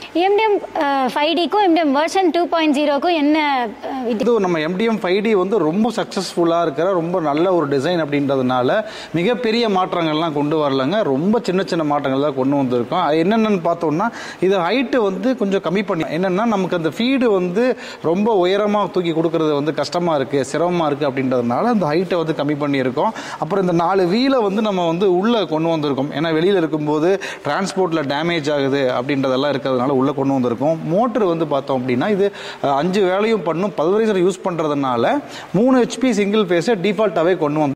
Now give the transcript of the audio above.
MTM five டிக்கும் MTM version two point ஜீரோக்கும் என்ன அஹ், வித்தி- இது நம்ம எம்டிஎம் ஃபைவ் டி வந்து ரொம்ப சக்ஸஸ்ஃபுல்லாக இருக்கிற ரொம்ப நல்ல ஒரு டிசைன் அப்படின்றதுனால மிகப்பெரிய மாற்றங்கள்லாம் கொண்டு வரலங்க ரொம்ப சின்ன சின்ன மாற்றங்கள் தான் கொண்டு வந்திருக்கோம் அது என்னென்னு பார்த்தோம்னா இது ஹைட்டு வந்து கொஞ்சம் கம்மி பண்ணி என்னென்னா நமக்கு அந்த ஃபீடு வந்து ரொம்ப உயரமாக தூக்கி கொடுக்கறது வந்து கஷ்டமாக இருக்குது சிரமமாக இருக்குது அப்படின்றதுனால அந்த ஹைட்டை வந்து கம்மி பண்ணியிருக்கோம் அப்புறம் இந்த நாலு வீலை வந்து நம்ம வந்து உள்ளே கொண்டு வந்திருக்கோம் ஏன்னா வெளியில் இருக்கும்போது டிரான்ஸ்போர்ட்டில் டேமேஜ் ஆகுது அப்படின்றதெல்லாம் இருக்கிறதுனால உள்ளே கொண்டு வந்திருக்கோம் மோட்டர் வந்து பார்த்தோம் அப்படின்னா இது அஹ், அஞ்சு வேலையும் பண்ணும் பல்வரைசர் யூஸ் பண்ணுறதுனால மூணு ஹெச்பி சிங்கிள் ஃபேஸை டிஃபால்ட்டாகவே கொண்டு வந்து